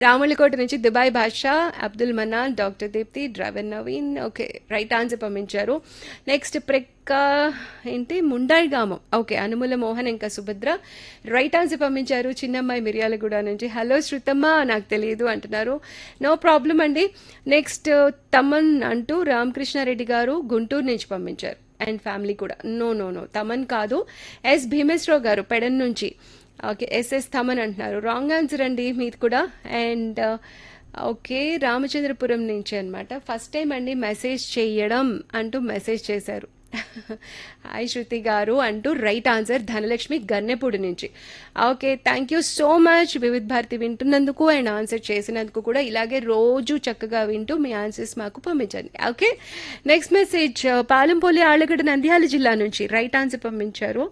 రాములకోట నుంచి Dubai Basha Abdul Mannan doctor Deepti driver Naveen okay right answer పంపించారు next ప్రెక్క ఏంటి ముండాయి గ్రామం ఓకే అనుముల మోహన్ ఇంకా సుభద్ర రైట్ ఆన్సర్ పంపించారు చిన్నమ్మాయి మిర్యాలగూడ నుంచి హలో శృతమ్మ నాకు తెలియదు అంటున్నారు నో ప్రాబ్లం అండి నెక్స్ట్ తమన్ అంటూ రామకృష్ణారెడ్డి గారు గుంటూరు నుంచి పంపించారు అండ్ ఫ్యామిలీ కూడా నో నో నో తమన్ కాదు ఎస్ భీమేశ్వరరావు గారు పెడన్ నుంచి ఓకే ఎస్ఎస్ థమన్ అంటున్నారు రాంగ్ ఆన్సర్ అండి మీది కూడా అండ్ ఓకే రామచంద్రపురం నుంచి అనమాట ఫస్ట్ టైం అండి మెసేజ్ చేయడం అంటూ మెసేజ్ చేశారు హాయ్ శృతి గారు అంటూ రైట్ ఆన్సర్ ధనలక్ష్మి గన్నెపూడి నుంచి okay thank you so much Vividh Bharati వింటున్నందుకు అండ్ ఆన్సర్ చేసినందుకు కూడా ఇలాగే రోజు చక్కగా వింటూ మీ ఆన్సర్స్ మాకు పంపించండి okay next message Palempoli Allagadda Nandyal జిల్లా నుంచి రైట్ ఆన్సర్ పంపించారు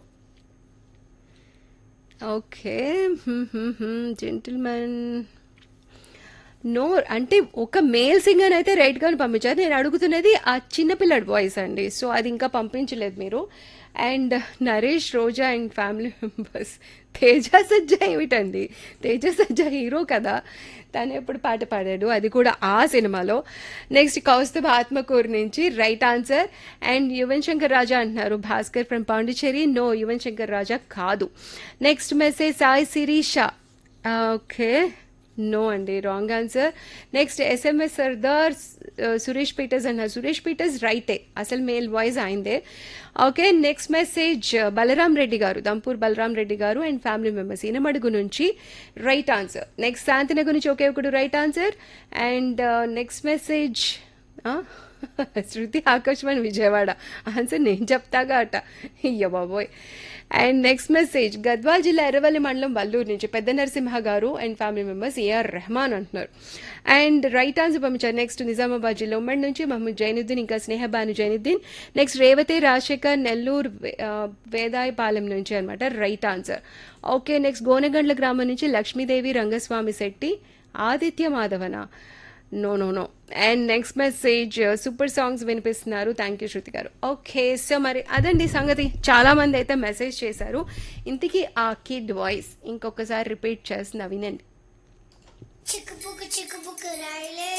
ఓకే జెంటిల్మెన్ నో అంటే ఒక మేల్ సింగర్ అయితే రైట్గానే పంపించారు నేను అడుగుతున్నది ఆ చిన్నపిల్లడి వాయిస్ అండి సో అది ఇంకా పంపించలేదు మీరు and Naresh Roja and family members Teja Sajja ఏమిటండి తేజ సజ్జ హీరో కదా తను ఎప్పుడు పాట పాడాడు అది కూడా ఆ సినిమాలో నెక్స్ట్ కౌస్తభ ఆత్మకూరు నుంచి right answer and Yuvan Shankar Raja అంటున్నారు భాస్కర్ ఫ్రమ్ పాండిచేరి నో యువన్ శంకర్ రాజా కాదు next message Sai Sirisha okay no అండి wrong answer next SMS Sardar Suresh Peters అన్నారు సురేష్ పీటర్స్ రైటే అసలు మేల్ వాయిస్ అయిందే okay next message Balaram Reddy garu Dampur Balaram Reddy గారు అండ్ ఫ్యామిలీ మెంబర్స్ ఇనమడుగు నుంచి రైట్ ఆన్సర్ నెక్స్ట్ శాంతినగర్ గురించి ఒకే ఒకటి right answer and next message Shruthi Akashvani Vijayawada answer నేను చెప్తాగా అట అయ్య బాబోయ్ అండ్ నెక్స్ట్ మెసేజ్ గద్వాల్ జిల్లా ఎర్రవల్లి మండలం వల్లూరు నుంచి పెద్ద నరసింహ గారు and family members AR Rahman అంటున్నారు అండ్ రైట్ ఆన్సర్ పంపించారు నెక్స్ట్ నిజామాబాద్ జిల్లా ఉమ్మడి నుంచి మహమ్మద్ జైనుద్దీన్ ఇంకా స్నేహబాను జైనుద్దీన్ నెక్స్ట్ రేవతి రాజశేఖర్ నెల్లూరు వేదాయపాలెం నుంచి అనమాట right answer okay next Gonagandla గ్రామం నుంచి Lakshmidevi Rangaswamy Shetty Aditya Madhavan no no no and next message super songs వినిపిస్తున్నారు థ్యాంక్ యూ శృతి గారు ఓకే సో మరి అదండి సంగతి చాలా మంది అయితే మెసేజ్ చేశారు ఇంతకీ ఆ కిడ్ వాయిస్ ఇంకొకసారి రిపీట్ చేస్తున్నా వినండి చిక్కుపుకు చిక్కుపుకు రాయలే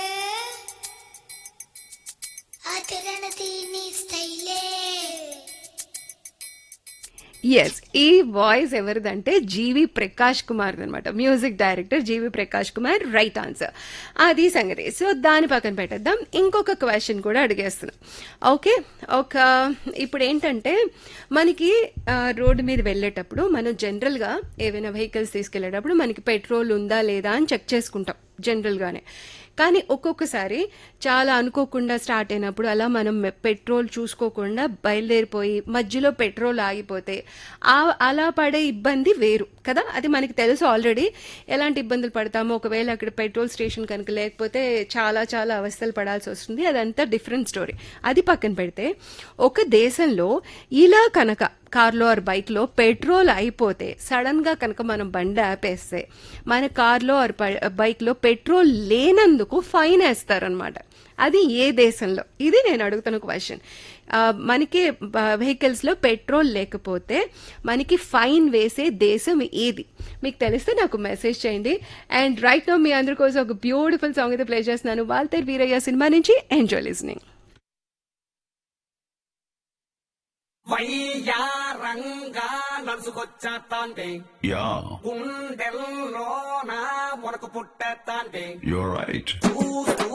ఆచరణ తీని స్టైలే ఎస్ ఈ వాయిస్ ఎవరిదంటే జీవి ప్రకాష్ కుమార్ అనమాట music director GV Prakash Kumar right answer అది సంగతి సో దాని పక్కన పెట్టేద్దాం ఇంకొక క్వశ్చన్ కూడా అడిగేస్తున్నాం ఓకే ఒక ఇప్పుడు ఏంటంటే మనకి రోడ్డు మీద వెళ్ళేటప్పుడు మనం జనరల్గా ఏవైనా వెహికల్స్ తీసుకెళ్లేటప్పుడు మనకి పెట్రోల్ ఉందా లేదా అని చెక్ చేసుకుంటాం జనరల్గానే కానీ ఒక్కొక్కసారి చాలా అనుకోకుండా స్టార్ట్ అయినప్పుడు అలా మనం పెట్రోల్ చూసుకోకుండా బయలుదేరిపోయి మధ్యలో పెట్రోల్ ఆగిపోతే ఆ అలా పడే ఇబ్బంది వేరు కదా అది మనకి తెలుసు ఆల్రెడీ ఎలాంటి ఇబ్బందులు పడతామో ఒకవేళ అక్కడ పెట్రోల్ స్టేషన్ కనుక లేకపోతే చాలా చాలా అవస్థలు పడాల్సి వస్తుంది అదంతా డిఫరెంట్ స్టోరీ అది పక్కన పెడితే ఒక దేశంలో ఇలా కనుక కార్లో ఆర్ బైక్లో పెట్రోల్ అయిపోతే సడన్గా కనుక మనం బండి ఆపేస్తే మన కార్లో ఆర్ బైక్లో పెట్రోల్ లేనందుకు ఫైన్ వేస్తారనమాట అది ఏ దేశంలో ఇది నేను అడుగుతున్న క్వశ్చన్ మనకి వెహికల్స్లో పెట్రోల్ లేకపోతే మనకి ఫైన్ వేసే దేశం ఏది మీకు తెలిస్తే నాకు మెసేజ్ చేయండి అండ్ రైట్ నో మీ అందరి కోసం ఒక బ్యూటిఫుల్ సాంగ్ అయితే ప్లే చేస్తున్నాను వాల్తేర్ వీరయ్య సినిమా నుంచి ఎంజాయ్ లిస్నింగ్ వయ్యారంగా నడుచుకొచ్చేస్తాంటే Yeah, గుండెల్లోన మొనకు పుట్టేస్తాంటే you're right. చూస్తూ